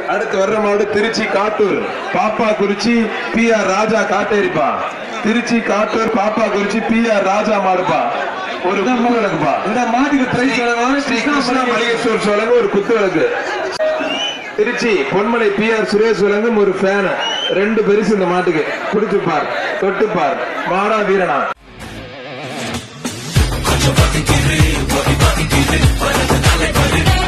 அடுத்து வர்ற மாடு Trichy Kattur Pappakurichi P R Raja காட்டேரிப்பா Trichy Kattur Pappakurichi P R ராஜா மாடுப்பா ஒரு குத்து விளக்குப்பா இந்த மாட்டுக்கு பிரைஸ் ஸ்ரீ கிருஷ்ணா மளிகை ஸ்டோர்ஸ் வழங்க ஒரு குத்து விளக்கு திருச்சி பொன்மலை பி ஆர் சுரேஷ் வழங்கும் ஒரு ஃபேன் ரெண்டு பெருசு இந்த மாட்டுக்கு குடிச்சு பார் தொட்டு பார் மாடா வீரனா கொஞ்சம் பத்திக்கிறேன் பத்தி பத்திக்கிறேன்